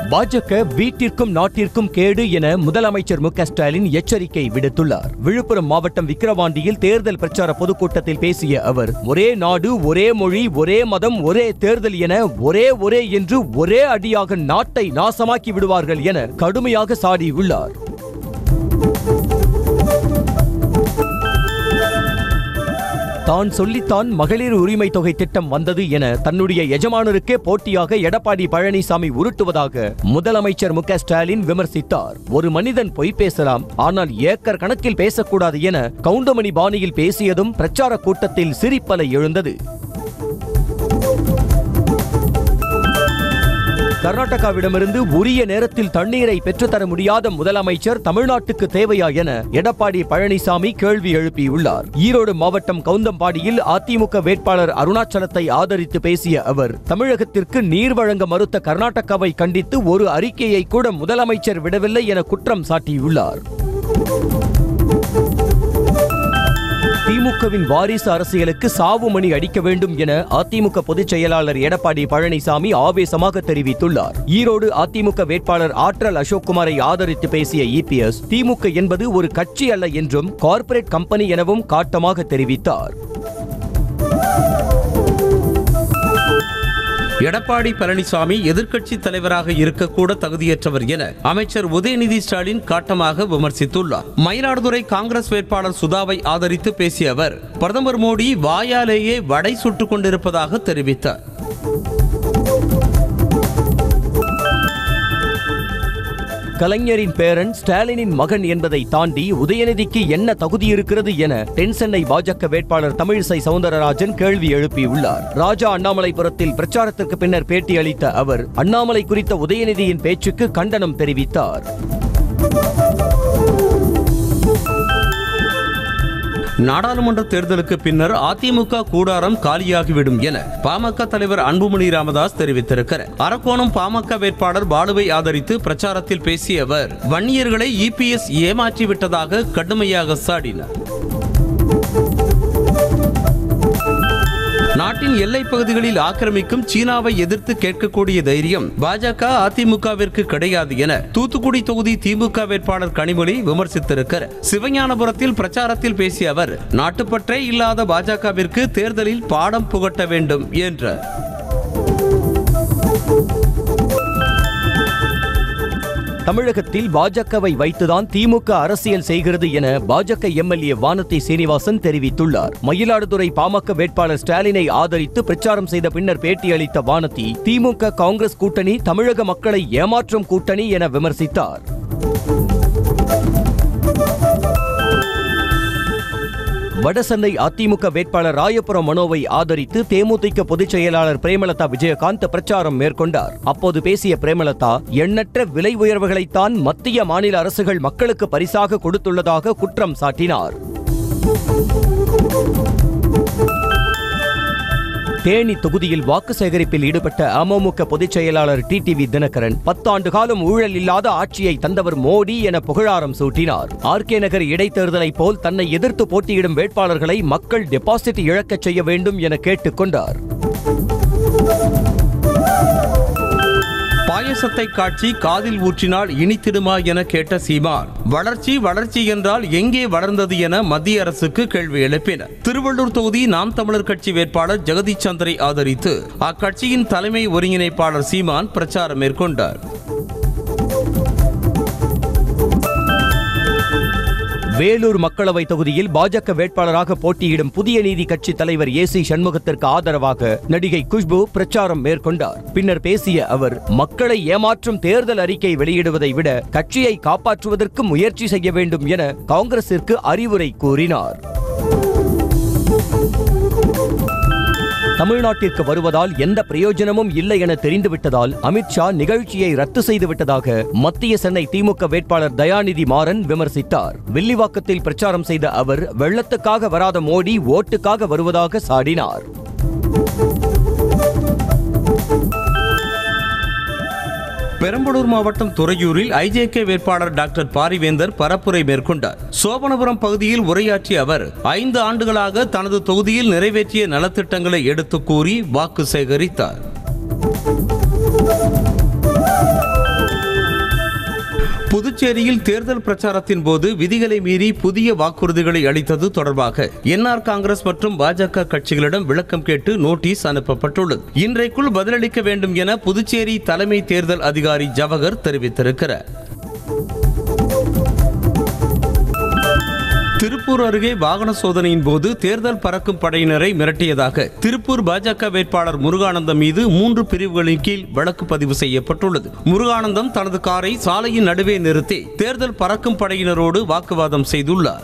பாஜக வீட்டிற்கும் நாட்டிற்கும் கேடு என முதலமைச்சர் மு க ஸ்டாலின் எச்சரிக்கை விடுத்துள்ளார் விழுப்புரம் மாவட்டம் விக்கிரவாண்டியில் தேர்தல் பிரச்சார பொதுக்கூட்டத்தில் பேசிய அவர் ஒரே நாடு ஒரே மொழி ஒரே மதம் ஒரே தேர்தல் என ஒரே ஒரே என்று ஒரே அடியாக நாட்டை நாசமாக்கி விடுவார்கள் என கடுமையாக சாடியுள்ளார் தான் சொல்லித்தான் மகளிர் உரிமை தொகை திட்டம் வந்தது என தன்னுடைய எஜமானருக்கே போட்டியாக எடப்பாடி பழனிசாமி உருட்டுவதாக முதலமைச்சர் மு க ஸ்டாலின் விமர்சித்தார் ஒரு மனிதன் பொய் பேசலாம் ஆனால் ஏக்கர் கணக்கில் பேசக்கூடாது என கவுண்டமணி பாணியில் பேசியதும் பிரச்சார கூட்டத்தில் சிரிப்பலை எழுந்தது கர்நாடகாவிடமிருந்து உரிய நேரத்தில் தண்ணீரை பெற்றுத்தர முடியாத முதலமைச்சர் தமிழ்நாட்டுக்கு தேவையா என எடப்பாடி பழனிசாமி கேள்வி எழுப்பியுள்ளார் ஈரோடு மாவட்டம் கவுந்தம்பாடியில் அதிமுக வேட்பாளர் அருணாச்சலத்தை ஆதரித்து பேசிய அவர் தமிழகத்திற்கு நீர் வழங்க மறுத்த கர்நாடகாவை கண்டித்து ஒரு அறிக்கையை கூட முதலமைச்சர் விடவில்லை என குற்றம் சாட்டியுள்ளார் திமுகவின் வாரிசு அரசியலுக்கு சாவு மணி அடிக்க வேண்டும் என அதிமுக பொதுச் செயலாளர் எடப்பாடி பழனிசாமி ஆவேசமாக தெரிவித்துள்ளார் ஈரோடு அதிமுக வேட்பாளர் ஆற்றல் அசோக்குமாரை ஆதரித்து பேசிய இபிஎஸ் திமுக என்பது ஒரு கட்சி அல்ல என்றும் கார்ப்பரேட் கம்பெனி எனவும் காட்டமாக தெரிவித்தார் எடப்பாடி பழனிசாமி எதிர்க்கட்சி தலைவராக இருக்கக்கூட தகுதியற்றவர் என அமைச்சர் உதயநிதி ஸ்டாலின் காட்டமாக விமர்சித்துள்ளார் மயிலாடுதுறை காங்கிரஸ் வேட்பாளர் சுதாவை ஆதரித்து பேசிய அவர் பிரதமர் மோடி வாயாலேயே வடை சுட்டுக் கொண்டிருப்பதாக தெரிவித்தார் கலைஞரின் பேரன் ஸ்டாலினின் மகன் என்பதை தாண்டி உதயநிதிக்கு என்ன தகுதி இருக்கிறது என தென்சென்னை பாஜக வேட்பாளர் தமிழிசை சவுந்தரராஜன் கேள்வி எழுப்பியுள்ளார் ராஜா அண்ணாமலைபுரத்தில் பிரச்சாரத்திற்கு பின்னர் பேட்டியளித்த அவர் அண்ணாமலை குறித்த உதயநிதியின் பேச்சுக்கு கண்டனம் தெரிவித்தார் நாடாளுமன்ற தேர்தலுக்கு பின்னர் அதிமுக கூடாரம் காலியாகிவிடும் என பாமக தலைவர் அன்புமணி ராமதாஸ் தெரிவித்திருக்கிறார் அரக்கோணம் பாமக வேட்பாளர் பாலுவை ஆதரித்து பிரச்சாரத்தில் பேசிய அவர் வன்னியர்களை இபிஎஸ் ஏமாற்றிவிட்டதாக கடுமையாக சாடினார் நாட்டின் எல்லைப் பகுதிகளில் ஆக்கிரமிக்கும் சீனாவை எதிர்த்து கேட்கக்கூடிய தைரியம் பாஜக அதிமுகவிற்கு கிடையாது என தூத்துக்குடி தொகுதி திமுக வேட்பாளர் கனிமொழி விமர்சித்திருக்கிறார் சிவஞானபுரத்தில் பிரச்சாரத்தில் பேசிய அவர் நாட்டுப்பற்றே இல்லாத பாஜகவிற்கு தேர்தலில் பாடம் புகட்ட வேண்டும் என்றார் தமிழகத்தில் பாஜகவை வைத்துதான் திமுக அரசியல் செய்கிறது என பாஜக எம்எல்ஏ வானதி சீனிவாசன் தெரிவித்துள்ளார் மயிலாடுதுறை பாமக வேட்பாளர் ஸ்டாலினை ஆதரித்து பிரச்சாரம் செய்த பின்னர் பேட்டியளித்த வானதி திமுக காங்கிரஸ் கூட்டணி தமிழக மக்களை ஏமாற்றும் கூட்டணி என விமர்சித்தார் வடசென்னை அதிமுக வேட்பாளர் ராயபுரம் மனோவை ஆதரித்து தேமுதிக பொதுச் செயலாளர் பிரேமலதா விஜயகாந்த் பிரச்சாரம் மேற்கொண்டார் அப்போது பேசிய பிரேமலதா எண்ணற்ற விலை உயர்வுகளைத்தான் மத்திய மாநில அரசுகள் மக்களுக்கு பரிசாக கொடுத்துள்ளதாக குற்றம் சாட்டினார் தேனி தொகுதியில் வாக்கு சேகரிப்பில் ஈடுபட்ட அமமுக பொதுச் செயலாளர் டிடிவி தினகரன் பத்தாண்டு காலம் ஊழல் இல்லாத ஆட்சியை தந்தவர் மோடி என புகழாரம் சூட்டினார் ஆர்கே நகர் இடைத்தேர்தலைப் போல் தன்னை எதிர்த்து போட்டியிடும் வேட்பாளர்களை மக்கள் டெபாசிட் இழக்கச் செய்ய வேண்டும் என கேட்டுக்கொண்டார் பாயசத்தை காட்சி காதில் ஊற்றினால் இனித்திடுமா என கேட்ட சீமான் வளர்ச்சி வளர்ச்சி என்றால் எங்கே வளர்ந்தது என மத்திய அரசுக்கு கேள்வி எழுப்பினர் திருவள்ளூர் தொகுதி நாம் தமிழர் கட்சி வேட்பாளர் ஜெகதீஷ் சந்தரை ஆதரித்து அக்கட்சியின் தலைமை ஒருங்கிணைப்பாளர் சீமான் பிரச்சாரம் மேற்கொண்டார் வேலூர் மக்களவை தொகுதியில் பாஜக வேட்பாளராக போட்டியிடும் புதிய நீதி கட்சி தலைவர் ஏ சி சண்முகத்திற்கு ஆதரவாக நடிகை குஷ்பு பிரச்சாரம் மேற்கொண்டார் பின்னர் பேசிய அவர் மக்களை ஏமாற்றும் தேர்தல் அறிக்கை வெளியிடுவதை விட கட்சியை காப்பாற்றுவதற்கு முயற்சி செய்ய வேண்டும் என காங்கிரசிற்கு அறிவுரை கூறினார் தமிழ்நாட்டிற்கு வருவதால் எந்த பிரயோஜனமும் இல்லை என தெரிந்துவிட்டதால் அமித்ஷா நிகழ்ச்சியை ரத்து செய்துவிட்டதாக மத்திய சென்னை திமுக வேட்பாளர் தயாநிதி மாறன் விமர்சித்தார் வில்லிவாக்கத்தில் பிரச்சாரம் செய்த அவர் வெள்ளத்துக்காக வராத மோடி ஓட்டுக்காக வருவதாக சாடினார் பெரம்பலூர் மாவட்டம் துறையூரில் ஐஜேகே வேட்பாளர் டாக்டர் பாரிவேந்தர் பரப்புரை மேற்கொண்டார் சோபனபுரம் பகுதியில் உரையாற்றிய அவர் ஐந்து ஆண்டுகளாக தனது தொகுதியில் நிறைவேற்றிய நலத்திட்டங்களை எடுத்துக் கூறி வாக்கு சேகரித்தார் புதுச்சேரியில் தேர்தல் பிரச்சாரத்தின் போது விதிகளை மீறி புதிய வாக்குறுதிகளை அளித்தது தொடர்பாக என்ஆர் காங்கிரஸ் மற்றும் பாஜக கட்சிகளிடம் விளக்கம் கேட்டு நோட்டீஸ் அனுப்பப்பட்டுள்ளது இன்றைக்குள் பதிலளிக்க வேண்டும் என புதுச்சேரி தலைமை தேர்தல் அதிகாரி ஜவஹர் தெரிவித்திருக்கிறார் திருப்பூர் அருகே வாகன சோதனையின் போது தேர்தல் பறக்கும் படையினரை மிரட்டியதாக திருப்பூர் பாஜக வேட்பாளர் முருகானந்தம் மீது மூன்று பிரிவுகளின் கீழ் வழக்கு பதிவு செய்யப்பட்டுள்ளது முருகானந்தம் தனது காரை சாலையின் நடுவே நிறுத்தி தேர்தல் பறக்கும் படையினரோடு வாக்குவாதம் செய்துள்ளார்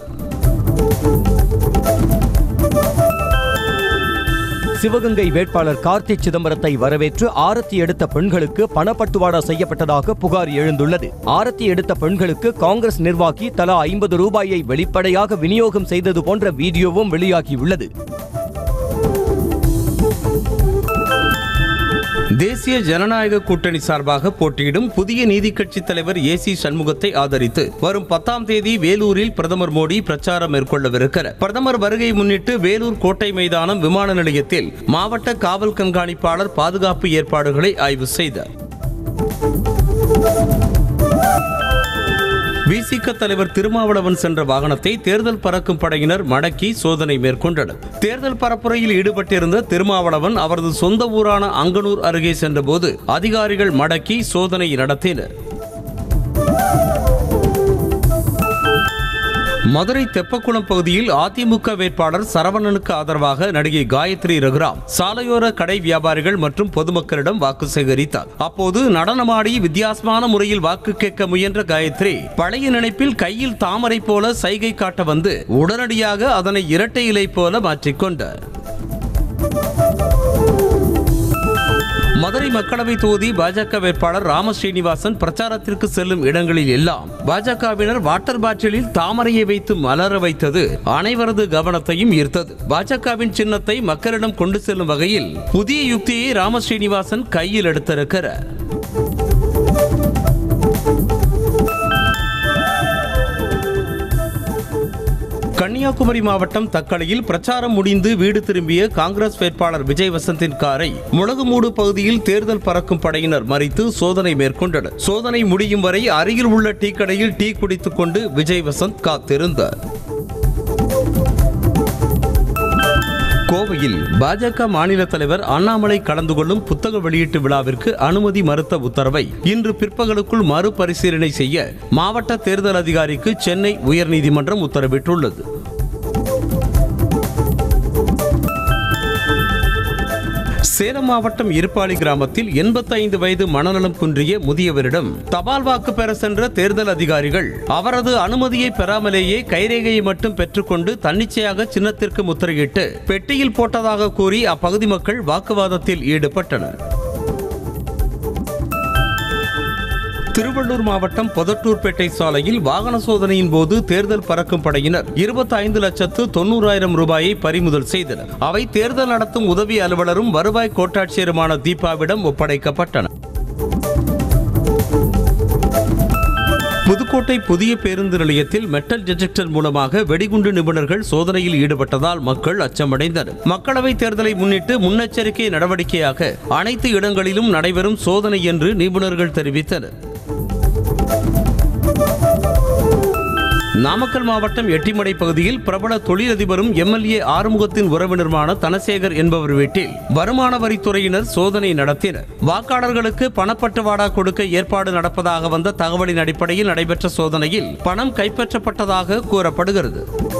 சிவகங்கை வேட்பாளர் கார்த்தி சிதம்பரத்தை வரவேற்று ஆரத்தி எடுத்த பெண்களுக்கு பணப்பட்டுவாடா செய்யப்பட்டதாக புகார் எழுந்துள்ளது ஆரத்தி எடுத்த பெண்களுக்கு காங்கிரஸ் நிர்வாகி தலா ஐம்பது ரூபாயை வெளிப்படையாக விநியோகம் செய்தது போன்ற வீடியோவும் வெளியாகியுள்ளது தேசிய ஜனநாயக கூட்டணி சார்பாக போட்டியிடும் புதிய நீதி கட்சி தலைவர் ஏ சி சண்முகத்தை ஆதரித்து வரும் பத்தாம் தேதி வேலூரில் பிரதமர் மோடி பிரச்சாரம் மேற்கொள்ளவிருக்கிறார் பிரதமர் வருகை முன்னிட்டு வேலூர் கோட்டை மைதானம் விமான நிலையத்தில் மாவட்ட காவல் கண்காணிப்பாளர் பாதுகாப்பு ஏற்பாடுகளை ஆய்வு செய்தார் விசிக தலைவர் திருமாவளவன் சென்ற வாகனத்தை தேர்தல் பறக்கும் படையினர் மடக்கி சோதனை மேற்கொண்டனர் தேர்தல் பரப்புரையில் ஈடுபட்டிருந்த திருமாவளவன் அவரது சொந்த ஊரான அங்கனூர் அருகே சென்றபோது அதிகாரிகள் மடக்கி சோதனை நடத்தினர் மதுரை தெப்பக்குளம் பகுதியில் அதிமுக வேட்பாளர் சரவணனுக்கு ஆதரவாக நடிகை காயத்ரி ரகுராம் சாலையோர கடை வியாபாரிகள் மற்றும் பொதுமக்களிடம் வாக்கு சேகரித்தார் அப்போது நடனமாடி வித்தியாசமான முறையில் வாக்கு கேட்க முயன்ற காயத்ரி பழைய நினைப்பில் கையில் தாமரை போல சைகை காட்ட வந்து உடனடியாக அதனை இரட்டை இலை போல மாற்றிக்கொண்டார் மதுரை மக்களவை தொகுதி பாஜக வேட்பாளர் ராம ஸ்ரீனிவாசன் பிரச்சாரத்திற்கு செல்லும் இடங்களில் எல்லாம் பாஜகவினர் வாட்டர் பாட்டிலில் தாமரையை வைத்து மலர வைத்தது அனைவரது கவனத்தையும் ஈர்த்தது பாஜகவின் சின்னத்தை மக்களிடம் கொண்டு செல்லும் வகையில் புதிய யுக்தியை ராம ஸ்ரீனிவாசன் கையில் எடுத்திருக்கிறார் கன்னியாகுமரி மாவட்டம் தக்கலையில் பிரச்சாரம் முடிந்து வீடு திரும்பிய காங்கிரஸ் வேட்பாளர் விஜய் வசந்தின் காரை முளகுமூடு பகுதியில் தேர்தல் பறக்கும் படையினர் மறித்து சோதனை மேற்கொண்டனர் சோதனை முடியும் வரை அருகில் உள்ள டீ கடையில் டீ குடித்துக் கொண்டு விஜய் வசந்த் காத்திருந்தார் கோவையில் பாஜக மாநில தலைவர் அண்ணாமலை கலந்து கொள்ளும் புத்தக வெளியீட்டு விழாவிற்கு அனுமதி மறுத்த உத்தரவை இன்று பிற்பகலுக்குள் மறுபரிசீலனை செய்ய மாவட்ட தேர்தல் அதிகாரிக்கு சென்னை உயர்நீதிமன்றம் உத்தரவிட்டுள்ளது சேலம் மாவட்டம் இருப்பாளி கிராமத்தில் 85 வயது மனநலம் குன்றிய முதியவரிடம் தபால் வாக்கு பெற சென்ற தேர்தல் அதிகாரிகள் அவரது அனுமதியை பெறாமலேயே கைரேகையை மட்டும் பெற்றுக்கொண்டு தன்னிச்சையாக சின்னத்திற்கு முத்திரையிட்டு பெட்டியில் போட்டதாக கூறி அப்பகுதி மக்கள் வாக்குவாதத்தில் ஈடுபட்டனர் திருவள்ளூர் மாவட்டம் பொதட்டூர்பேட்டை சாலையில் வாகன சோதனையின் போது தேர்தல் பறக்கும் படையினர் 25 லட்சத்து தொண்ணூறாயிரம் ரூபாயை பறிமுதல் செய்தனர் அவை தேர்தல் நடத்தும் உதவி அலுவலரும் வருவாய் கோட்டாட்சியருமான தீபாவிடம் ஒப்படைக்கப்பட்டன புதுக்கோட்டை புதிய பேருந்து நிலையத்தில் மெட்டல் டிடெக்டர் மூலமாக வெடிகுண்டு நிபுணர்கள் சோதனையில் ஈடுபட்டதால் மக்கள் அச்சமடைந்தனர் மக்களவைத் தேர்தலை முன்னிட்டு முன்னெச்சரிக்கை நடவடிக்கையாக அனைத்து இடங்களிலும் நடைபெறும் சோதனை என்று நிபுணர்கள் தெரிவித்தனர் நாமக்கல் மாவட்டம் எட்டிமடை பகுதியில் பிரபல தொழிலதிபரும் எம்எல்ஏ ஆறுமுகத்தின் உறவினருமான தனசேகர் என்பவர் வீட்டில் வருமான வரித்துறையினர் சோதனை நடத்தினர் வாக்காளர்களுக்கு பணப்பட்டுவாடா கொடுக்க ஏற்பாடு நடப்பதாக வந்த தகவலின் அடிப்படையில் நடைபெற்ற சோதனையில் பணம் கைப்பற்றப்பட்டதாக கூறப்படுகிறது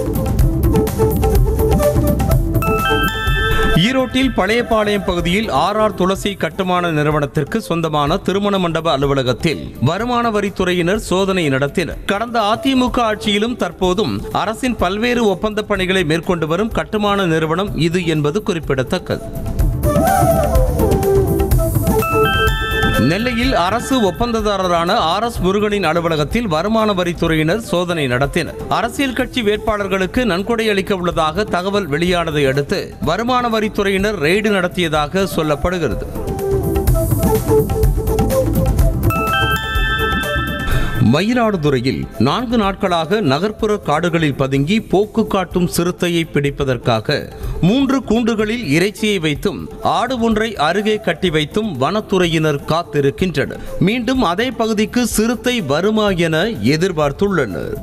ஈரோட்டில் பழையபாளையம் பகுதியில் ஆர் ஆர் துளசி கட்டுமான நிறுவனத்திற்கு சொந்தமான திருமண மண்டப அலுவலகத்தில் வருமான வரித்துறையினர் சோதனை நடத்தினர் கடந்த அதிமுக ஆட்சியிலும் தற்போதும் அரசின் பல்வேறு ஒப்பந்த பணிகளை மேற்கொண்டு வரும் கட்டுமான நிறுவனம் இது என்பது குறிப்பிடத்தக்கது நெல்லையில் அரசு ஒப்பந்ததாரரான ஆர் எஸ் முருகனின் அலுவலகத்தில் வருமான வரித்துறையினர் சோதனை நடத்தினர் அரசியல் கட்சி வேட்பாளர்களுக்கு நன்கொடை அளிக்க உள்ளதாக தகவல் வெளியானதை அடுத்து வருமான வரித்துறையினர் ரெய்டு நடத்தியதாக சொல்லப்படுகிறது மயிலாடுதுறையில் நான்கு நாட்களாக நகர்ப்புற காடுகளில் பதுங்கி போக்கு காட்டும் சிறுத்தையை பிடிப்பதற்காக மூன்று கூண்டுகளில் இறைச்சியை வைத்தும் ஆடு ஒன்றை அருகே கட்டி வைத்தும் வனத்துறையினர் காத்திருக்கின்றனர் மீண்டும் அதே பகுதிக்கு சிறுத்தை வருமா என எதிர்பார்த்துள்ளனர்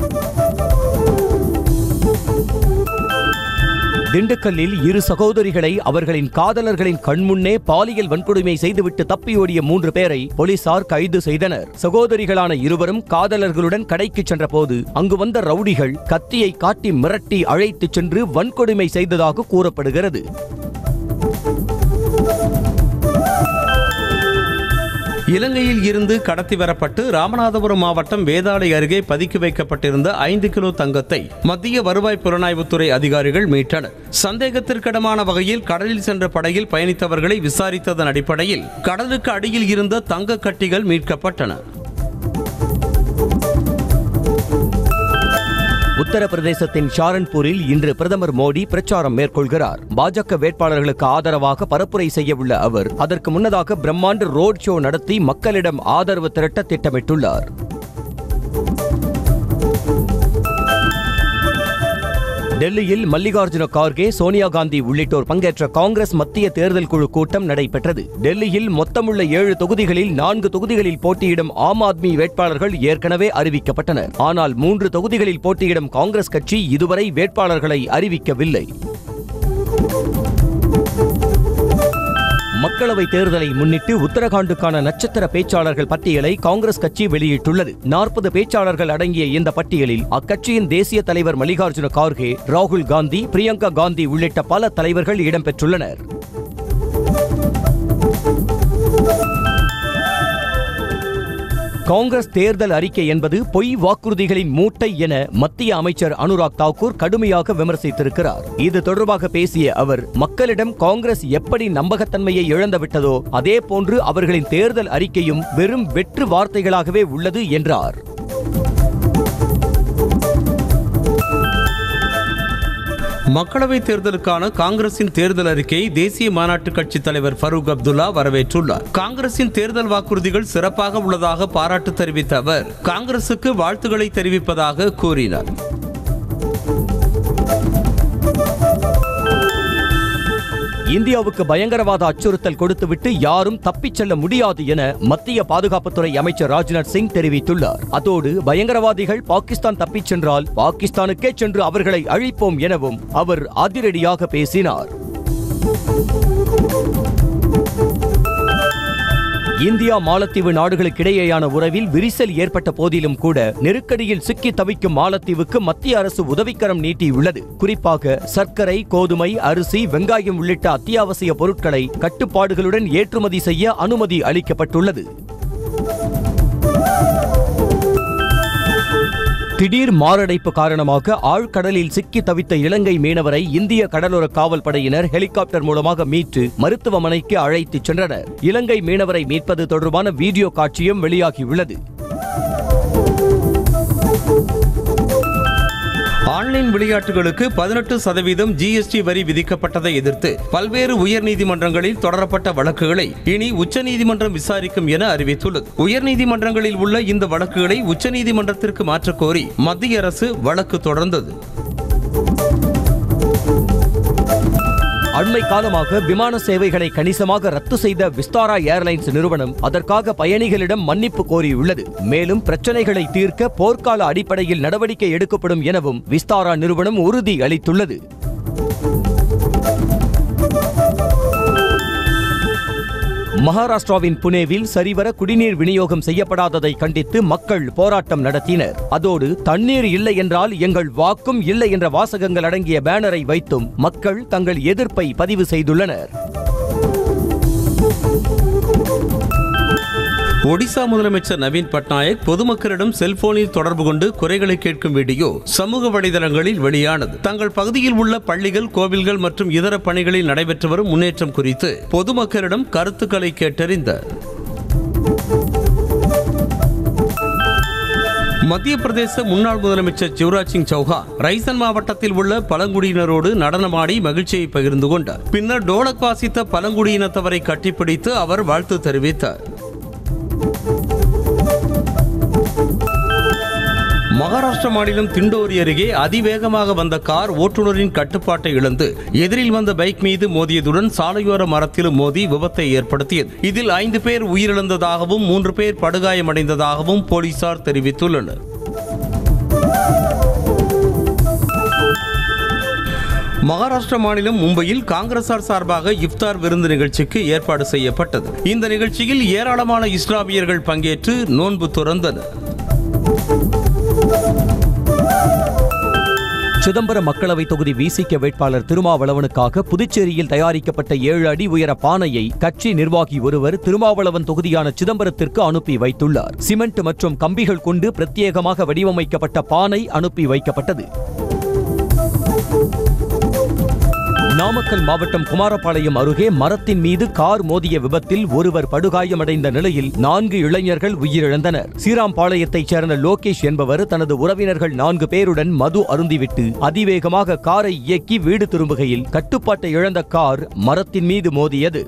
திண்டுக்கல்லில் இரு சகோதரிகளை அவர்களின் காதலர்களின் கண்முன்னே பாலியல் வன்கொடுமை செய்துவிட்டு தப்பியோடிய மூன்று பேரை போலீசார் கைது செய்தனர் சகோதரிகளான இருவரும் காதலர்களுடன் கடைக்கு சென்றபோது அங்கு வந்த ரவுடிகள் கத்தியை காட்டி மிரட்டி அழைத்துச் சென்று வன்கொடுமை செய்ததாக கூறப்படுகிறது இலங்கையில் இருந்து கடத்தி வரப்பட்டு ராமநாதபுரம் மாவட்டம் வேதாளை அருகே பதுக்கி வைக்கப்பட்டிருந்த ஐந்து கிலோ தங்கத்தை மத்திய வருவாய் புலனாய்வுத்துறை அதிகாரிகள் மீட்டனர் சந்தேகத்திற்கிடமான வகையில் கடலில் சென்ற படகில் பயணித்தவர்களை விசாரித்ததன் அடிப்படையில் கடலுக்கு அடியில் இருந்த தங்க கட்டிகள் மீட்கப்பட்டன உத்தரப்பிரதேசத்தின் ஷாரன்பூரில் இன்று பிரதமர் மோடி பிரச்சாரம் மேற்கொள்கிறார் பாஜக வேட்பாளர்களுக்கு ஆதரவாக பரப்புரை செய்யவுள்ள அவர் அதற்கு முன்னதாக பிரம்மாண்ட ரோட் ஷோ நடத்தி மக்களிடம் ஆதரவு திரட்ட திட்டமிட்டுள்ளார் டெல்லியில் மல்லிகார்ஜுன கார்கே சோனியா காந்தி உள்ளிட்டோர் பங்கேற்ற காங்கிரஸ் மத்திய தேர்தல் குழு கூட்டம் நடைபெற்றது டெல்லியில் மொத்தமுள்ள ஏழு தொகுதிகளில் நான்கு தொகுதிகளில் போட்டியிடும் ஆம் ஆத்மி வேட்பாளர்கள் ஏற்கனவே அறிவிக்கப்பட்டனர் ஆனால் மூன்று தொகுதிகளில் போட்டியிடும் காங்கிரஸ் கட்சி இதுவரை வேட்பாளர்களை அறிவிக்கவில்லை மக்களவை தேர்தலை முன்னிட்டு உத்தரகாண்டுக்கான நட்சத்திர பேச்சாளர்கள் பட்டியலை காங்கிரஸ் கட்சி வெளியிட்டுள்ளது நாற்பது பேச்சாளர்கள் அடங்கிய இந்த பட்டியலில் அக்கட்சியின் தேசிய தலைவர் மல்லிகார்ஜுன கார்கே ராகுல் காந்தி பிரியங்கா காந்தி உள்ளிட்ட பல தலைவர்கள் இடம்பெற்றுள்ளனர் காங்கிரஸ் தேர்தல் அறிக்கை என்பது பொய் வாக்குறுதிகளின் மூட்டை என மத்திய அமைச்சர் அனுராக் தாக்கூர் கடுமையாக விமர்சித்திருக்கிறார் இது தொடர்பாக பேசிய அவர் மக்களிடம் காங்கிரஸ் எப்படி நம்பகத்தன்மையை இழந்துவிட்டதோ அதே போன்று அவர்களின் தேர்தல் அறிக்கையும் வெறும் வெற்று வார்த்தைகளாகவே உள்ளது என்றார் மக்களவைத் தேர்தலுக்கான காங்கிரசின் தேர்தல் அறிக்கையை தேசிய மாநாட்டு கட்சித் தலைவர் ஃபரூக் அப்துல்லா வரவேற்றுள்ளார் காங்கிரசின் தேர்தல் வாக்குறுதிகள் சிறப்பாக உள்ளதாக பாராட்டு தெரிவித்த அவர் காங்கிரசுக்கு வாழ்த்துக்களை தெரிவிப்பதாக கூறினார் இந்தியாவுக்கு பயங்கரவாத அச்சுறுத்தல் கொடுத்துவிட்டு யாரும் தப்பிச் செல்ல முடியாது என மத்திய பாதுகாப்புத்துறை அமைச்சர் ராஜ்நாத் சிங் தெரிவித்துள்ளார் அதோடு பயங்கரவாதிகள் பாகிஸ்தான் தப்பிச் சென்றால் பாகிஸ்தானுக்கே சென்று அவர்களை அழிப்போம் எனவும் அவர் அதிரடியாக பேசினார் இந்தியா மாலத்தீவு நாடுகளுக்கிடையேயான உறவில் விரிசல் ஏற்பட்ட போதிலும் கூட நெருக்கடியில் சிக்கி தவிக்கும் மாலத்தீவுக்கு மத்திய அரசு உதவிக்கரம் நீட்டியுள்ளது குறிப்பாக சர்க்கரை கோதுமை அரிசி வெங்காயம் உள்ளிட்ட அத்தியாவசிய பொருட்களை கட்டுப்பாடுகளுடன் ஏற்றுமதி செய்ய அனுமதி அளிக்கப்பட்டுள்ளது திடீர் மாரடைப்பு காரணமாக ஆழ்கடலில் சிக்கி தவித்த இலங்கை மீனவரை இந்திய கடலோர காவல் படையினர் ஹெலிகாப்டர் மூலமாக மீட்டு மருத்துவமனைக்கு அழைத்துச் சென்றனர் இலங்கை மீனவரை மீட்பது தொடர்பான வீடியோ காட்சியும் வெளியாகியுள்ளது ஆன்லைன் விளையாட்டுகளுக்கு பதினெட்டு சதவீதம் ஜிஎஸ்டி வரி விதிக்கப்பட்டதை எதிர்த்து பல்வேறு உயர்நீதிமன்றங்களில் தொடரப்பட்ட வழக்குகளை இனி உச்சநீதிமன்றம் விசாரிக்கும் என அறிவித்துள்ளது உயர்நீதிமன்றங்களில் உள்ள இந்த வழக்குகளை உச்சநீதிமன்றத்திற்கு மாற்றக் கோரி மத்திய அரசு வழக்கு தொடர்ந்தது அண்மை காலமாக விமான சேவைகளை கணிசமாக ரத்து செய்த விஸ்தாரா ஏர்லைன்ஸ் நிறுவனம் அதற்காக பயணிகளிடம் மன்னிப்பு கோரியுள்ளது மேலும் பிரச்சனைகளை தீர்க்க போர்க்கால அடிப்படையில் நடவடிக்கை எடுக்கப்படும் எனவும் விஸ்தாரா நிறுவனம் உறுதி அளித்துள்ளது மகாராஷ்டிராவின் புனேவில் சரிவர குடிநீர் விநியோகம் செய்யப்படாததை கண்டித்து மக்கள் போராட்டம் நடத்தினர் அதோடு தண்ணீர் இல்லை என்றால் எங்கள் வாக்கும் இல்லை என்ற வாசகங்கள் அடங்கிய பேனரை வைத்தும் மக்கள் தங்கள் எதிர்ப்பை பதிவு செய்துள்ளனர் ஒடிசா முதலமைச்சர் நவீன் பட்நாயக் பொதுமக்களிடம் செல்போனில் தொடர்பு கொண்டு குறைகளை கேட்கும் வீடியோ சமூக வலைதளங்களில் வெளியானது தங்கள் பகுதியில் உள்ள பள்ளிகள் கோவில்கள் மற்றும் இதர பணிகளில் நடைபெற்று வரும் முன்னேற்றம் குறித்து பொதுமக்களிடம் கருத்துக்களை கேட்டறிந்தார் மத்திய பிரதேச முன்னாள் முதலமைச்சர் சிவராஜ் சிங் சௌஹான் ரைசன் மாவட்டத்தில் உள்ள பழங்குடியினரோடு நடனமாடி மகிழ்ச்சியை பகிர்ந்து கொண்டார் பின்னர் டோலக் வாசித்த பழங்குடியினத்தவரை கட்டிப்பிடித்து அவர் வாழ்த்து தெரிவித்தார் மகாராஷ்டிர மாநிலம் திண்டோரி அருகே அதிவேகமாக வந்த கார் ஓட்டுநரின் கட்டுப்பாட்டை இழந்து எதிரில் வந்த பைக் மீது மோதியதுடன் சாலையோர மரத்திலும் மோதி விபத்தை ஏற்படுத்தியது இதில் ஐந்து பேர் உயிரிழந்ததாகவும் மூன்று பேர் படுகாயமடைந்ததாகவும் போலீசார் தெரிவித்துள்ளனர் மகாராஷ்டிர மாநிலம் மும்பையில் காங்கிரசார் சார்பாக இஃப்தார் விருந்து நிகழ்ச்சிக்கு ஏற்பாடு செய்யப்பட்டது இந்த நிகழ்ச்சியில் ஏராளமான இஸ்லாமியர்கள் பங்கேற்று நோன்பு துறந்தனர் சிதம்பரம் மக்களவை தொகுதி விசிக வேட்பாளர் திருமாவளவனுக்காக புதுச்சேரியில் தயாரிக்கப்பட்ட ஏழு அடி உயர பானையை கட்சி நிர்வாகி ஒருவர் திருமாவளவன் தொகுதியான சிதம்பரத்திற்கு அனுப்பி வைத்துள்ளார் சிமெண்ட் மற்றும் கம்பிகள் கொண்டு பிரத்யேகமாக வடிவமைக்கப்பட்ட பானை அனுப்பி வைக்கப்பட்டது நாமக்கல் மாவட்டம் குமாரபாளையம் அருகே மரத்தின் மீது கார் மோதிய விபத்தில் ஒருவர் படுகாயமடைந்த நிலையில் நான்கு இளைஞர்கள் உயிரிழந்தனர் சீராம்பாளையத்தைச் சேர்ந்த லோகேஷ் என்பவர் தனது உறவினர்கள் நான்கு பேருடன் மது அருந்திவிட்டு அதிவேகமாக காரை இயக்கி வீடு திரும்புகையில் கட்டுப்பாட்டை இழந்த கார் மரத்தின் மீது மோதியது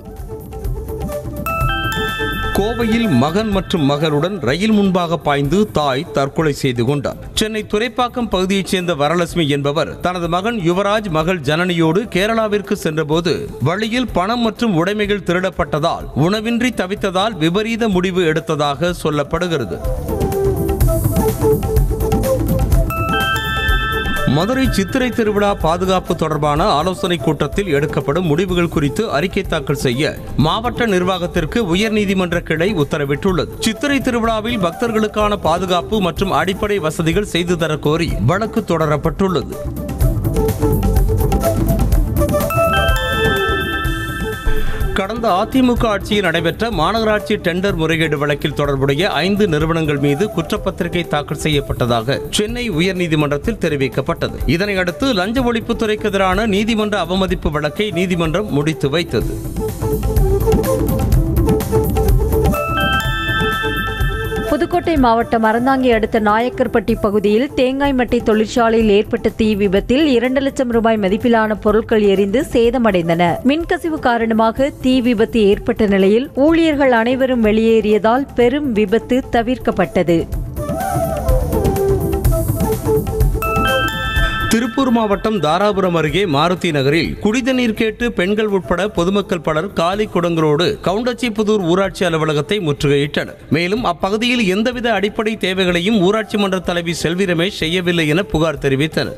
கோவையில் மகன் மற்றும் மகளுடன் ரயில் முன்பாக பாய்ந்து தாய் தற்கொலை செய்து கொண்டார் சென்னை துறைப்பாக்கம் பகுதியைச் சேர்ந்த வரலட்சுமி என்பவர் தனது மகன் யுவராஜ் மகள் ஜனனியோடு கேரளாவிற்கு சென்றபோது வழியில் பணம் மற்றும் உடைமைகள் திருடப்பட்டதால் உணவின்றி தவித்ததால் விபரீத முடிவு எடுத்ததாக சொல்லப்படுகிறது மதுரை சித்திரை திருவிழா பாதுகாப்பு தொடர்பான ஆலோசனைக் கூட்டத்தில் எடுக்கப்படும் முடிவுகள் குறித்து அறிக்கை தாக்கல் செய்ய மாவட்ட நிர்வாகத்திற்கு உயர்நீதிமன்ற கிளை உத்தரவிட்டுள்ளது சித்திரை திருவிழாவில் பக்தர்களுக்கான பாதுகாப்பு மற்றும் அடிப்படை வசதிகள் செய்து தர கோரி வழக்கு தொடரப்பட்டுள்ளது கடந்த அதிமுக ஆட்சியில் நடைபெற்ற மாநகராட்சி டெண்டர் முறைகேடு வழக்கில் தொடர்புடைய ஐந்து நிறுவனங்கள் மீது குற்றப்பத்திரிகை தாக்கல் செய்யப்பட்டதாக சென்னை உயர்நீதிமன்றத்தில் தெரிவிக்கப்பட்டது இதனையடுத்து லஞ்ச ஒழிப்புத்துறைக்கு எதிரான நீதிமன்ற அவமதிப்பு வழக்கை நீதிமன்றம் முடித்து வைத்தது புதுக்கோட்டை மாவட்டம் அறந்தாங்கி அடுத்த நாயக்கர்பட்டி பகுதியில் தேங்காய் மட்டை தொழிற்சாலையில் ஏற்பட்ட தீ விபத்தில் இரண்டு லட்சம் ரூபாய் மதிப்பிலான பொருட்கள் எரிந்து சேதமடைந்தன மின்கசிவு காரணமாக தீ விபத்து ஏற்பட்ட நிலையில் ஊழியர்கள் அனைவரும் வெளியேறியதால் பெரும் விபத்து தவிர்க்கப்பட்டது திருப்பூர் மாவட்டம் தாராபுரம் அருகே மாருதி நகரில் குடிதண்ணீர் கேட்டு பெண்கள் உட்பட பொதுமக்கள் பலர் காலி குடங்களோடு கவுண்டச்சிப்புதூர் ஊராட்சி அலுவலகத்தை முற்றுகையிட்டனர் மேலும் அப்பகுதியில் எந்தவித அடிப்படை தேவைகளையும் ஊராட்சி மன்ற தலைவி செல்வி ரமேஷ் செய்யவில்லை என புகார் தெரிவித்தனர்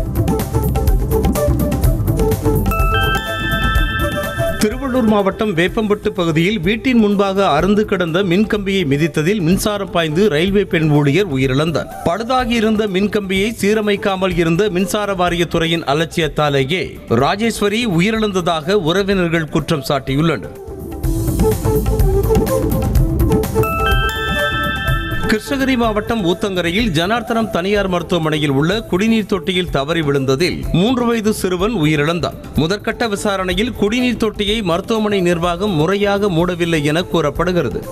திருவள்ளூர் மாவட்டம் வேப்பம்பட்டு பகுதியில் வீட்டின் முன்பாக அருந்து கிடந்த மின்கம்பியை மிதித்ததில் மின்சாரம் பாய்ந்து ரயில்வே பெண் ஊழியர் உயிரிழந்தார் பழுதாகி இருந்த மின்கம்பியை சீரமைக்காமல் இருந்த மின்சார வாரியத்துறையின் அலட்சியத்தாலேயே ராஜேஸ்வரி உயிரிழந்ததாக உறவினர்கள் குற்றம் சாட்டியுள்ளனர் கிருஷ்ணகிரி மாவட்டம் ஊத்தங்கரையில் ஜனார்த்தனம் தனியார் மருத்துவமனையில் உள்ள குடிநீர் தொட்டியில் தவறி விழுந்ததில் மூன்று வயது சிறுவன் உயிரிழந்தார் முதற்கட்ட விசாரணையில் குடிநீர் தொட்டியை மருத்துவமனை நிர்வாகம் முறையாக மூடவில்லை என கூறப்படுகிறது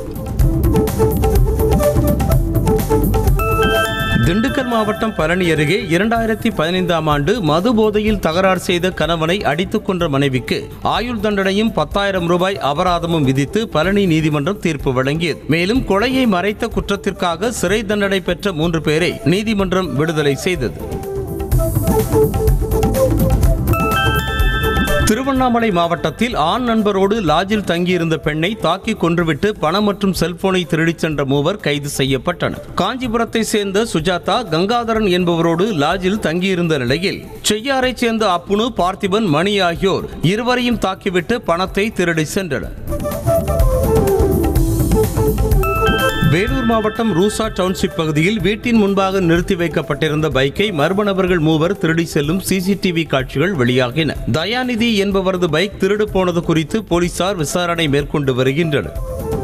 திண்டுக்கல் மாவட்டம் பழனி அருகே இரண்டாயிரத்தி பதினைந்தாம் ஆண்டு மது போதையில் தகராறு செய்த கணவனை அடித்துக் கொன்ற மனைவிக்கு ஆயுள் தண்டனையும் பத்தாயிரம் ரூபாய் அபராதமும் விதித்து பழனி நீதிமன்றம் தீர்ப்பு வழங்கியது மேலும் கொலையை மறைத்த குற்றத்திற்காக சிறை தண்டனை பெற்ற மூன்று பேரை நீதிமன்றம் விடுதலை செய்தது திருவண்ணாமலை மாவட்டத்தில் ஆண் நண்பரோடு லாட்ஜில் தங்கியிருந்த பெண்ணை தாக்கி கொன்றுவிட்டு பணம் மற்றும் செல்போனை திருடிச் சென்ற மூவர் கைது செய்யப்பட்டனர் காஞ்சிபுரத்தை சேர்ந்த சுஜாதா கங்காதரன் என்பவரோடு லாட்ஜில் தங்கியிருந்த நிலையில் செய்யாரைச் சேர்ந்த அப்புனு பார்த்திபன் மணி ஆகியோர் இருவரையும் தாக்கிவிட்டு பணத்தை திருடி சென்றனர் வேலூர் மாவட்டம் ரூசா டவுன்ஷிப் பகுதியில் வீட்டின் முன்பாக நிறுத்தி வைக்கப்பட்டிருந்த பைக்கை மர்ம நபர்கள் மூவர் திருடி செல்லும் சிசிடிவி காட்சிகள் வெளியாகின தயாநிதி என்பவரது பைக் திருடு போனது குறித்து போலீசார் விசாரணை மேற்கொண்டு வருகின்றனர்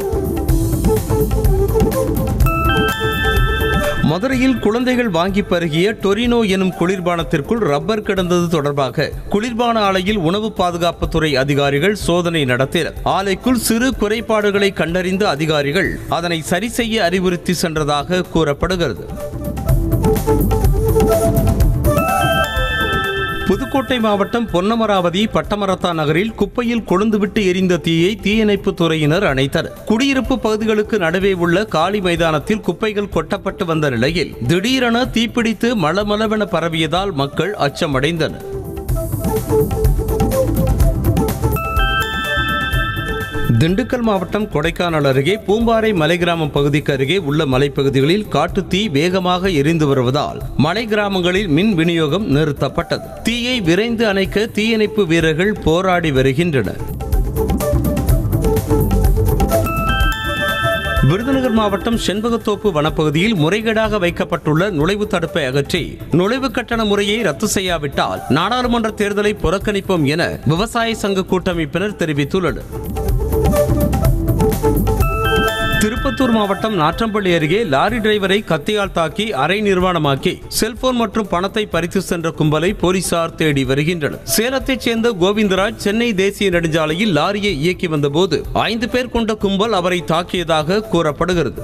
மதுரையில் குழந்தைகள் வாங்கி பருகிய டொரினோ எனும் குளிர்பானத்திற்குள் ரப்பர் கிடந்தது தொடர்பாக குளிர்பான ஆலையில் உணவு பாதுகாப்புத்துறை அதிகாரிகள் சோதனை நடத்தினர் ஆலைக்குள் சிறு குறைபாடுகளை கண்டறிந்த அதிகாரிகள் அதனை சரி செய்ய அறிவுறுத்தி சென்றதாக கூறப்படுகிறது புதுக்கோட்டை புதுக்கோட்டை மாவட்டம் பொன்னமராவதி பட்டமரத்தா நகரில் குப்பையில் கொழுந்துவிட்டு எரிந்த தீயை தீயணைப்பு துறையினர் அணைத்தனர் குடியிருப்பு பகுதிகளுக்கு நடுவே உள்ள காலி மைதானத்தில் குப்பைகள் கொட்டப்பட்டு வந்த நிலையில் திடீரென தீப்பிடித்து மளமளவென பரவியதால் மக்கள் அச்சமடைந்தனர் திண்டுக்கல் மாவட்டம் கொடைக்கானல் அருகே பூம்பாறை மலை கிராமம் பகுதிக்கு அருகே உள்ள மலைப்பகுதிகளில் காட்டுத்தீ வேகமாக எரிந்து வருவதால் மலை கிராமங்களில் மின் விநியோகம் நிறுத்தப்பட்டது தீயை விரைந்து அணைக்க தீயணைப்பு வீரர்கள் போராடி வருகின்றனர் விருதுநகர் மாவட்டம் செண்பகத்தோப்பு வனப்பகுதியில் முறைகேடாக வைக்கப்பட்டுள்ள நுழைவு தடுப்பை அகற்றி நுழைவு கட்டண முறையை ரத்து செய்யாவிட்டால் நாடாளுமன்ற தேர்தலை புறக்கணிப்போம் என விவசாய சங்க கூட்டமைப்பினர் தெரிவித்துள்ளனர் திருப்பத்தூர் மாவட்டம் நாற்றம்பள்ளி அருகே லாரி டிரைவரை கத்தியால் தாக்கி அரை நிர்வாணமாக்கி செல்போன் மற்றும் பணத்தை பறித்து சென்ற கும்பலை போலீசார் தேடி வருகின்றனர் சேலத்தைச் சேர்ந்த கோவிந்தராஜ் சென்னை தேசிய நெடுஞ்சாலையில் லாரியை இயக்கி வந்தபோது ஐந்து பேர் கொண்ட கும்பல் அவரை தாக்கியதாக கூறப்படுகிறது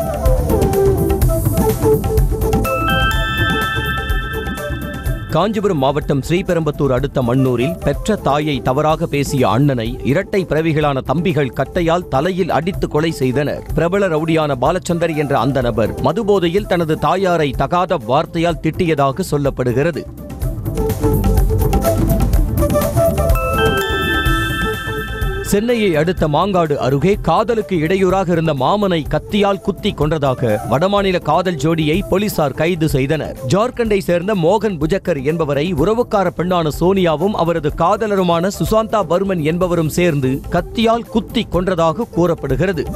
காஞ்சிபுரம் மாவட்டம் ஸ்ரீபெரும்பத்தூர் அடுத்த மண்ணூரில் பெற்ற தாயை தவறாக பேசிய அண்ணனை இரட்டை பிறவிகளான தம்பிகள் கட்டையால் தலையில் அடித்து கொலை செய்தனர் பிரபல ரவுடியான பாலச்சந்தர் என்ற அந்த நபர் மதுபோதையில் தனது தாயாரை தகாத வார்த்தையால் திட்டியதாக சொல்லப்படுகிறது சென்னையை அடுத்த மாங்காடு அருகே காதலுக்கு இடையூறாக இருந்த மாமனை கத்தியால் குத்தி கொன்றதாக வடமாநில காதல் ஜோடியை போலீசார் கைது செய்தனர் ஜார்க்கண்டை சேர்ந்த மோகன் புஜக்கர் என்பவரை உறவுக்கார பெண்ணான சோனியாவும் அவரது காதலருமான சுசாந்தா பர்மன் என்பவரும் சேர்ந்து கத்தியால் குத்தி கொன்றதாக கூறப்படுகிறது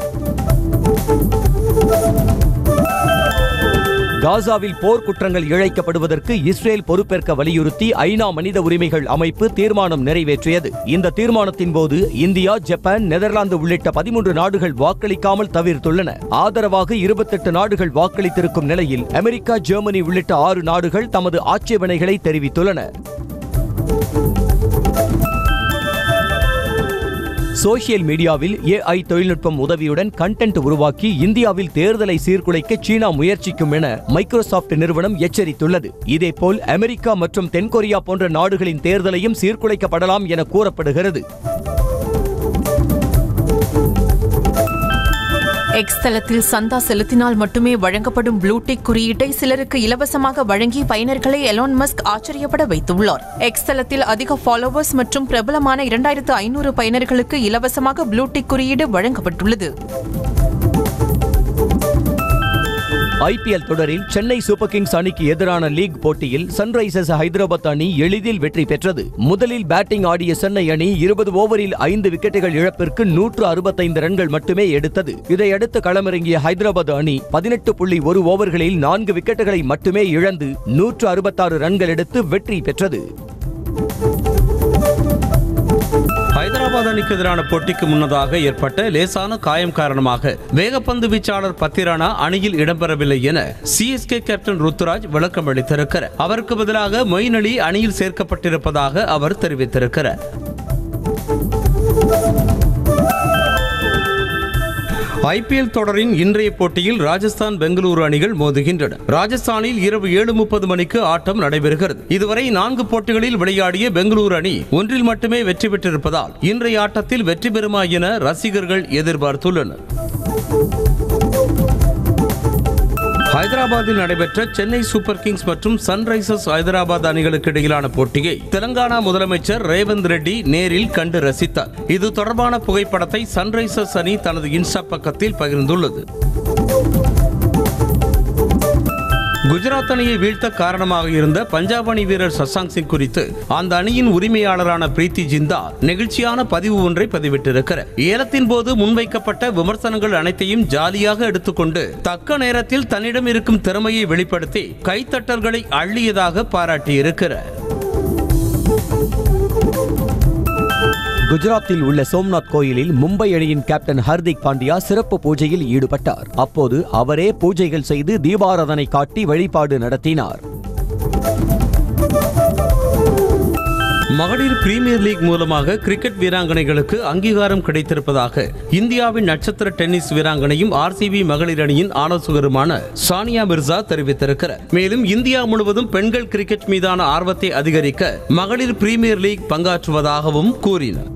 காசாவில் போர் குற்றங்கள் இழைக்கப்படுவதற்கு இஸ்ரேல் பொறுப்பேற்க வலியுறுத்தி ஐநா மனித உரிமைகள் அமைப்பு தீர்மானம் நிறைவேற்றியது இந்த தீர்மானத்தின் போது இந்தியா ஜப்பான் நெதர்லாந்து உள்ளிட்ட பதிமூன்று நாடுகள் வாக்களிக்காமல் தவிர்த்துள்ளன ஆதரவாக இருபத்தெட்டு நாடுகள் வாக்களித்திருக்கும் நிலையில் அமெரிக்கா ஜெர்மனி உள்ளிட்ட ஆறு நாடுகள் தமது ஆட்சேபனைகளை தெரிவித்துள்ளன சோசியல் மீடியாவில் ஏஐ தொழில்நுட்பம் உதவியுடன் கண்டென்ட் உருவாக்கி இந்தியாவில் தேர்தலை சீர்குலைக்க சீனா முயற்சிக்கும் என மைக்ரோசாப்ட் நிறுவனம் எச்சரித்துள்ளது இதேபோல் அமெரிக்கா மற்றும் தென்கொரியா போன்ற நாடுகளின் தேர்தலையும் சீர்குலைக்கப்படலாம் என கூறப்படுகிறது எக்ஸ் தளத்தில் சந்தா செலுத்தினால் மட்டுமே வழங்கப்படும் ப்ளூடிக் குறியீட்டை சிலருக்கு இலவசமாக வழங்கி பயனர்களை எலான் மஸ்க் ஆச்சரியப்பட வைத்துள்ளார் எக்ஸ் தளத்தில் அதிக ஃபாலோவர்ஸ் மற்றும் பிரபலமான இரண்டாயிரத்து ஐநூறு பயனர்களுக்கு இலவசமாக ப்ளூடிக் குறியீடு வழங்கப்பட்டுள்ளது ஐபிஎல் தொடரில் சென்னை சூப்பர் கிங்ஸ் அணிக்கு எதிரான லீக் போட்டியில் சன்ரைசர்ஸ் ஹைதராபாத் அணி எளிதில் வெற்றி பெற்றது முதலில் பேட்டிங் ஆடிய சென்னை அணி இருபது ஓவரில் ஐந்து விக்கெட்டுகள் இழப்பிற்கு நூற்று அறுபத்தைந்து ரன்கள் மட்டுமே எடுத்தது இதையடுத்து களமிறங்கிய ஹைதராபாத் அணி பதினெட்டு புள்ளி ஒரு ஓவர்களில் நான்கு விக்கெட்டுகளை மட்டுமே இழந்து நூற்று அறுபத்தாறு ரன்கள் எடுத்து வெற்றி பெற்றது ஹைதராபாத் அணிக்கு எதிரான போட்டிக்கு முன்னதாக ஏற்பட்ட லேசான காயம் காரணமாக வேகப்பந்து வீச்சாளர் பத்திரானா அணியில் இடம்பெறவில்லை என சிஎஸ்கே கேப்டன் ருத்துராஜ் விளக்கம் அளித்திருக்கிறார் அவருக்கு பதிலாக மொயின் அலி அணியில் சேர்க்கப்பட்டிருப்பதாக அவர் தெரிவித்திருக்கிறார் ஐபிஎல் தொடரின் இன்றைய போட்டியில் ராஜஸ்தான் பெங்களூரு அணிகள் மோதுகின்றன ராஜஸ்தானில் இரவு ஏழு முப்பது மணிக்கு ஆட்டம் நடைபெறுகிறது இதுவரை நான்கு போட்டிகளில் விளையாடிய பெங்களூரு அணி ஒன்றில் மட்டுமே வெற்றி பெற்றிருப்பதால் இன்றைய ஆட்டத்தில் வெற்றி பெறுமா என ரசிகர்கள் எதிர்பார்த்துள்ளனர் ஹைதராபாத்தில் நடைபெற்ற சென்னை சூப்பர் கிங்ஸ் மற்றும் சன்ரைசர்ஸ் ஹைதராபாத் அணிகளுக்கு இடையிலான போட்டியை தெலங்கானா முதலமைச்சர் ரேவந்த் ரெட்டி நேரில் கண்டு ரசித்தார் இது தொடர்பான புகைப்படத்தை சன்ரைசர்ஸ் அணி தனது இன்ஸ்டா பக்கத்தில் பகிர்ந்துள்ளது குஜராத் அணியை வீழ்த்த காரணமாக இருந்த பஞ்சாப் அணி வீரர் சசாங் சிங் குறித்து அந்த அணியின் உரிமையாளரான பிரீத்தி ஜிந்தா நெகிழ்ச்சியான பதிவு ஒன்றை பதிவிட்டிருக்கிறார் ஏலத்தின் போது முன்வைக்கப்பட்ட விமர்சனங்கள் அனைத்தையும் ஜாலியாக எடுத்துக்கொண்டு தக்க நேரத்தில் தன்னிடம் இருக்கும் திறமையை வெளிப்படுத்தி கைத்தட்டல்களை அள்ளியதாக பாராட்டியிருக்கிறார் குஜராத்தில் உள்ள சோம்நாத் கோயிலில் மும்பை அணியின் கேப்டன் ஹர்திக் பாண்டியா சிறப்பு பூஜையில் ஈடுபட்டார் அப்போது அவரே பூஜைகள் செய்து தீபாராதனை காட்டி வழிபாடு நடத்தினார் மகளிர் பிரீமியர் லீக் மூலமாக கிரிக்கெட் வீராங்கனைகளுக்கு அங்கீகாரம் கிடைத்திருப்பதாக இந்தியாவின் நட்சத்திர டென்னிஸ் வீராங்கனையும் ஆர்சிபி மகளிர் அணியின் ஆலோசகருமான சானியா மிர்சா தெரிவித்திருக்கிறார் மேலும் இந்தியா முழுவதும் பெண்கள் கிரிக்கெட் மீதான ஆர்வத்தை அதிகரிக்க மகளிர் பிரீமியர் லீக் பங்காற்றுவதாகவும் கூறினார்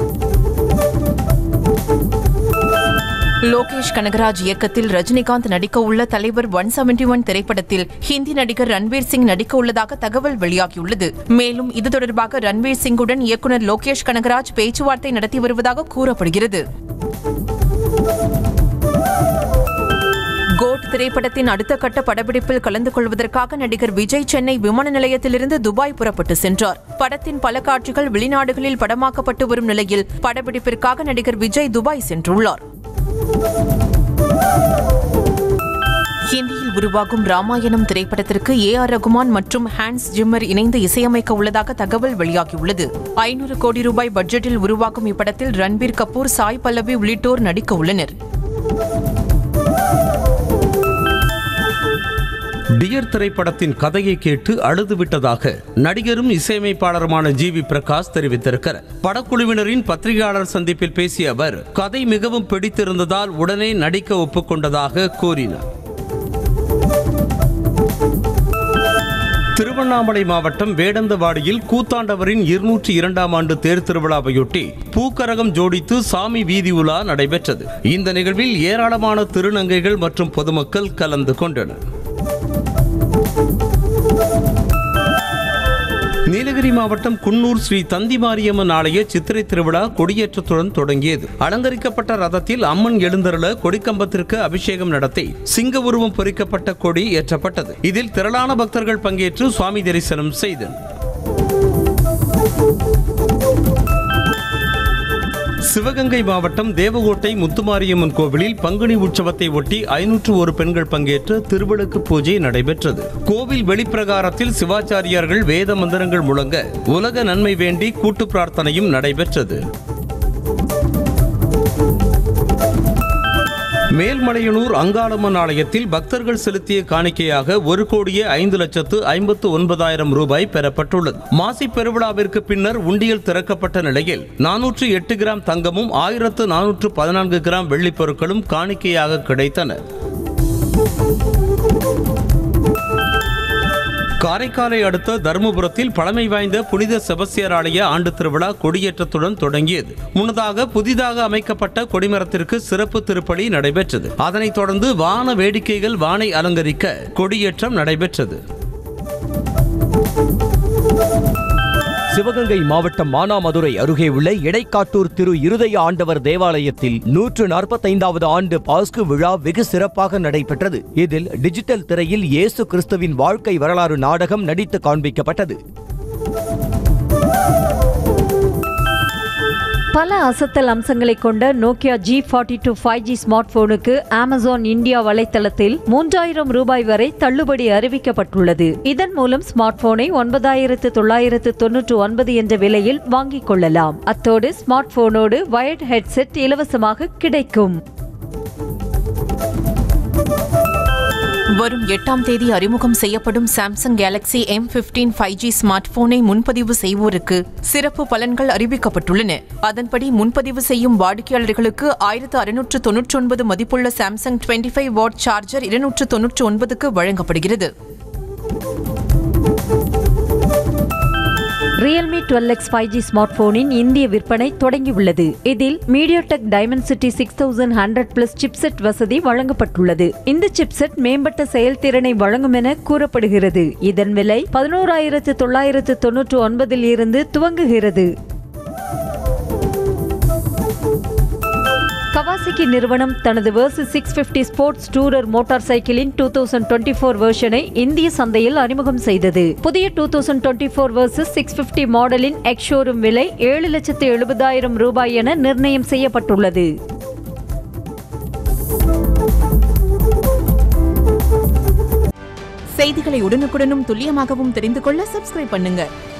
லோகேஷ் கனகராஜ் இயக்கத்தில் ரஜினிகாந்த் நடிக்க உள்ள தலைவர் ஒன் செவன்டி ஒன் திரைப்படத்தில் ஹிந்தி நடிகர் ரன்வீர் சிங் நடிக்க உள்ளதாக தகவல் வெளியாகியுள்ளது மேலும் இது தொடர்பாக ரன்வீர் சிங்குடன் இயக்குனர் லோகேஷ் கனகராஜ் பேச்சுவார்த்தை நடத்தி வருவதாக கூறப்படுகிறது கோட் திரைப்படத்தின் அடுத்த கட்ட படப்பிடிப்பில் கலந்து கொள்வதற்காக நடிகர் விஜய் சென்னை விமான நிலையத்திலிருந்து துபாய் புறப்பட்டு சென்றார் படத்தின் பல காட்சிகள் வெளிநாடுகளில் படமாக்கப்பட்டு வரும் நிலையில் படப்பிடிப்பிற்காக நடிகர் விஜய் துபாய் சென்றுள்ளார் ஹிந்தியில் உருவாகும் ராமாயணம் திரைப்படத்திற்கு ஏ ஆர் ரகுமான் மற்றும் ஹான்ஸ் ஜிம்மர் இணைந்து இசையமைக்க உள்ளதாக தகவல் வெளியாகியுள்ளது ஐநூறு கோடி ரூபாய் பட்ஜெட்டில் உருவாகும் இப்படத்தில் ரன்பீர் கபூர் சாய் பல்லவி உள்ளிட்டோர் நடிக்க உள்ளனர் டியர் திரைப்படத்தின் கதையை கேட்டு அழுது விட்டதாக நடிகரும் இசையமைப்பாளருமான ஜி வி பிரகாஷ் தெரிவித்திருக்கிறார் படக்குழுவினரின் பத்திரிகையாளர் சந்திப்பில் பேசிய அவர் கதை மிகவும் பிடித்திருந்ததால் உடனே நடிக்க ஒப்புக்கொண்டதாக கூறினார் திருவண்ணாமலை மாவட்டம் வேடந்தவாடியில் கூத்தாண்டவரின் இருநூற்றி இரண்டாம் ஆண்டு தேர் திருவிழாவையொட்டி பூக்கரகம் ஜோடித்து சாமி வீதி உலா நடைபெற்றது இந்த நிகழ்வில் ஏராளமான திருநங்கைகள் மற்றும் பொதுமக்கள் கலந்து கொண்டனர் நீலகிரி மாவட்டம் குன்னூர் ஸ்ரீ தந்தி மாரியம்மன் ஆலய சித்திரை திருவிழா கொடியேற்றத்துடன் தொடங்கியது அலங்கரிக்கப்பட்ட ரதத்தில் அம்மன் எழுந்தருள கொடிக்கம்பத்திற்கு அபிஷேகம் நடத்தி சிங்க உருவம் பொறிக்கப்பட்ட கொடி ஏற்றப்பட்டது இதில் திரளான பக்தர்கள் பங்கேற்று சுவாமி தரிசனம் செய்தனர் சிவகங்கை மாவட்டம் தேவகோட்டை முத்துமாரியம்மன் கோவிலில் பங்குனி உற்சவத்தை ஒட்டி ஐநூற்று ஒரு பெண்கள் பங்கேற்ற திருவிளக்கு பூஜை நடைபெற்றது கோவில் வெளிப்பிரகாரத்தில் சிவாச்சாரியார்கள் வேத மந்திரங்கள் முழங்க உலக நன்மை வேண்டி கூட்டு பிரார்த்தனையும் நடைபெற்றது மேல்மலையனூர் அங்காளம்மன் ஆலயத்தில் பக்தர்கள் செலுத்திய காணிக்கையாக ஒரு கோடியே ஐந்து லட்சத்து ஐம்பத்து ஒன்பதாயிரம் ரூபாய் பெறப்பட்டுள்ளது மாசி பெருவிழாவிற்கு பின்னர் உண்டியல் திறக்கப்பட்ட நிலையில் நானூற்று எட்டு கிராம் தங்கமும் ஆயிரத்து நானூற்று பதினான்கு கிராம் வெள்ளிப் பொருட்களும் காணிக்கையாக கிடைத்தன காரைக்காலை அடுத்த தருமபுரத்தில் பழமை வாய்ந்த புனித செபஸ்தியர் ஆலய ஆண்டு திருவிழா கொடியேற்றத்துடன் தொடங்கியது முன்னதாக புதிதாக அமைக்கப்பட்ட கொடிமரத்திற்கு சிறப்பு திருப்பலி நடைபெற்றது அதனைத் தொடர்ந்து வான வேடிக்கைகள் வானை அலங்கரிக்க கொடியேற்றம் நடைபெற்றது சிவகங்கை மாவட்டம் மானாமதுரை அருகே உள்ள இடைக்காட்டூர் திரு இருதய ஆண்டவர் தேவாலயத்தில் நூற்று நாற்பத்தைந்தாவது ஆண்டு பாஸ்கு விழா வெகு சிறப்பாக நடைபெற்றது இதில் டிஜிட்டல் திரையில் இயேசு கிறிஸ்துவின் வாழ்க்கை வரலாறு நாடகம் நடித்து காண்பிக்கப்பட்டது பல அசத்தல் அம்சங்களை கொண்ட Nokia G forty two five G smart போனுக்கு அமேசான் இந்தியா வலைத்தளத்தில் மூன்றாயிரம் ரூபாய் வரை தள்ளுபடி அறிவிக்கப்பட்டுள்ளது இதன் மூலம் ஸ்மார்ட் போனை ஒன்பதாயிரத்து தொள்ளாயிரத்து தொன்னூற்று ஒன்பது என்ற விலையில் வாங்கிக் கொள்ளலாம் அத்தோடு ஸ்மார்ட் போனோடு வயர்ட் ஹெட்செட் இலவசமாக கிடைக்கும் வரும் எட்டாம் தேதி அறிமுகம் செய்யப்படும் Samsung Galaxy M fifteen five G smart போனை முன்பதிவு செய்வோருக்கு சிறப்பு பலன்கள் அறிவிக்கப்பட்டுள்ளன அதன்படி முன்பதிவு செய்யும் வாடிக்கையாளர்களுக்கு ஆயிரத்து அறுநூற்று தொன்னூற்றி ஒன்பது மதிப்புள்ள Samsung twenty five watt charger இருநூற்று தொன்னூற்று ஒன்பதுக்கு வழங்கப்படுகிறது Realme twelve X five G smart போனின் இந்திய விற்பனை தொடங்கியுள்ளது இதில் MediaTek Dimensity six thousand hundred plus chipset வசதி வழங்கப்பட்டுள்ளது இந்த சிப்செட் மேம்பட்ட செயல்திறனை வழங்கும் என கூறப்படுகிறது இதன் விலை பதினோராயிரத்து தொள்ளாயிரத்து தொன்னூற்று ஒன்பதில் இருந்து துவங்குகிறது கவாசிக்கி நிறுவனம் தனது Versys six fifty sports tourer motor சைக்கிளின் டூ தௌசண்ட் டுவெண்ட்டி ஃபோர் வெர்ஷனை இந்திய சந்தையில் அறிமுகம் செய்தது புதிய two thousand twenty four Versys six fifty மாடலின் எக்ஸ் ஷோரூம் விலை ஏழு லட்சத்து எழுபதாயிரம் ரூபாய் என நிர்ணயம் செய்யப்பட்டுள்ளது செய்திகளை உடனுக்குடனும் துல்லியமாகவும் தெரிந்து கொள்ள சப்ஸ்கிரைப் பண்ணுங்க